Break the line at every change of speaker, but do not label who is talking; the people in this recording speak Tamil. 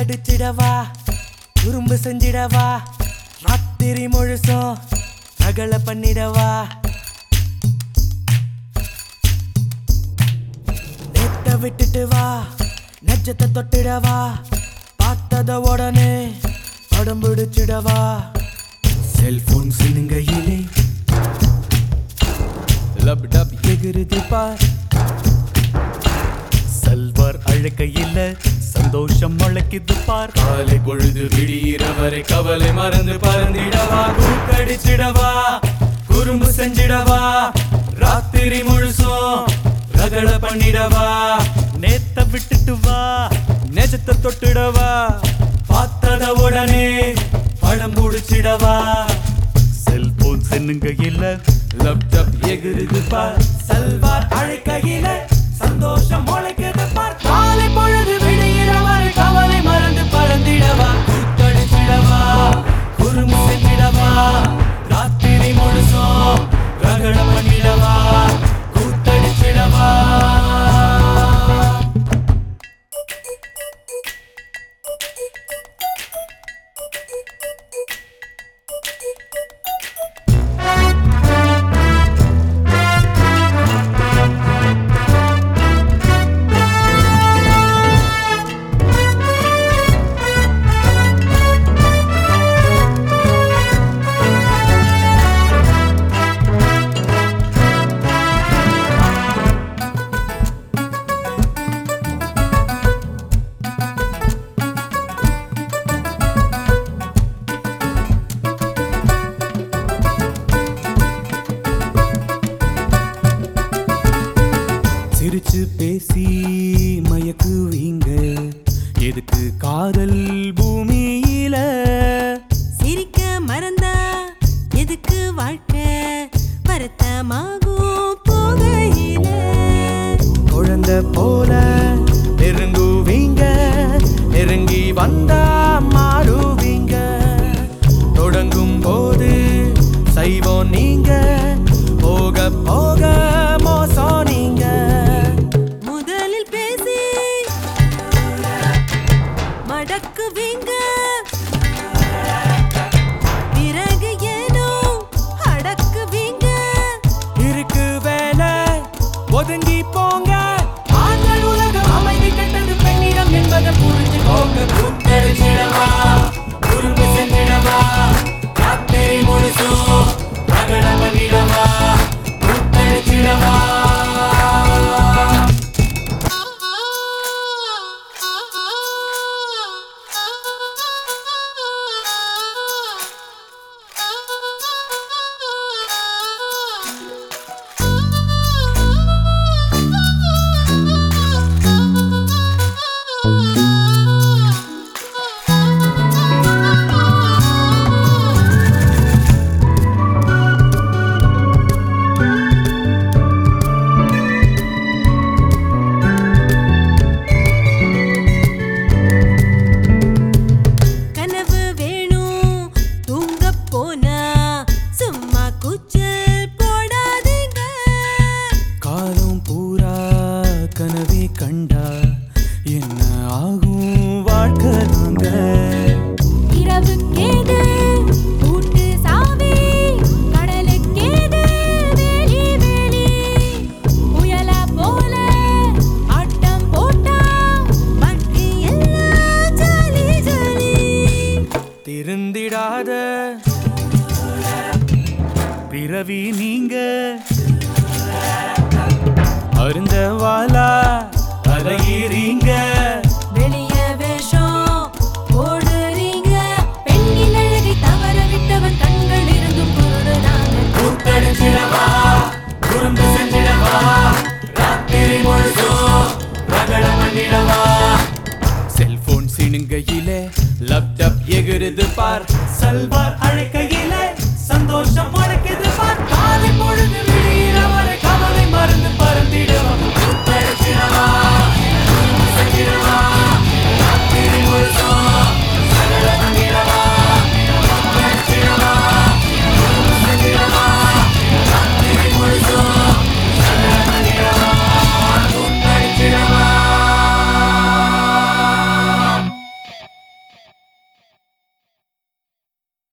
பிடிச்சிடவா குறும்பு செஞ்சிடவா ராத்திரி முழுசும் ரகள பண்ணிடவா நேத்த விட்டுட்டு வா நெஜத்தை தொட்டிடவா பார்த்தத உடனே படம் பிடிச்சிடவா செல்போன் சினுங்கையிலே லப் டப் எகிருது பார்
செல்வர் அழைக்கையில் சந்தோஷம் முளைக்குது பார்
காலை பொழுது விடியிற வரை கவலை மறந்து பறந்திடவா கூத்தடிச்சிடவா குறும்பு செஞ்சிடவா ராத்திரி முழுசும் ரகள பண்ணிடவா
நேத்த விட்டுட்டு வா
நெஜத்தை தொட்டுடவா பார்த்தத உடனே படம் முடிச்சிடவா
செல்போன் சென்னுங்கையில்
லப்டப் எகிருது பார் சல்வார் அழைக்கையில சந்தோஷம் முளைக்குது பார் காலை பொழுது விடுகிற வரை கவலை மறந்து பறந்திடவா கூத்தடிச்சிடவா குறும்பு செஞ்சிடவா ராத்திரி முழுசும் ரகட பண்ணிடவா கூத்தடிச்சிடவா
சிரிச்சு பேசி மயக்குவீங்க எதுக்கு காதல் பூமியில
சிரிக்க மறந்தா எதுக்கு வாழ்க்கை வருத்தமாகும் போகையில
குழந்தை போல நெருங்குவீங்க நெருங்கி வந்தா மாறுவீங்க தொடங்கும் போது செய்வோம் நீங்க போக போக மோசம் நீங்க
முதலில் பேசி மடக்குவீங்க பிறகு ஏனோ அடக்குவீங்க
இருக்கு வேலை ஒதுங்கி போங்க ஆண்கள் உலகம் அமைதி கெட்டது பெண்ணிடம் என்பதை புரிஞ்சுக்கோங்க கூட்டடிச்சிடவா குறும்பு செஞ்சிடவா ராத்திரி முழுசும் ரகட பண்ணிடவா கூட்டடிச்சிடவா
கனவு வேணும் தூங்க போனா சும்மா கூச்சல் போடாதீங்க
காலம் பூரா கனவே கண்டா என்ன ஆகும் வாழ்க்கை நாங்க
இரவுக்கேது கூட்டு சாவி கடலுக்கேது வேலி வேலி புயலா போல ஆட்டம் போட்டா பாக்கி எல்லாம் ஜாலி ஜாலி
திருந்திடாத
பிறவி நீங்க அருந்த வாலா அலையீறீங்க
வெளிய வேஷம் போடுறீங்க பெண்ணின் அழகை தவற விட்டவன் கண்கள் இருந்தும் குருடுறாங்க
கூத்தடிச்சிடவா குறும்பு செஞ்சிடவா ராத்திரி முழுசும் ரகட பண்ணிடவா
செல்போன் சினுங்கையிலே லேப்டாப் எகிருது பார்
சல்வார் அழைக்கையில்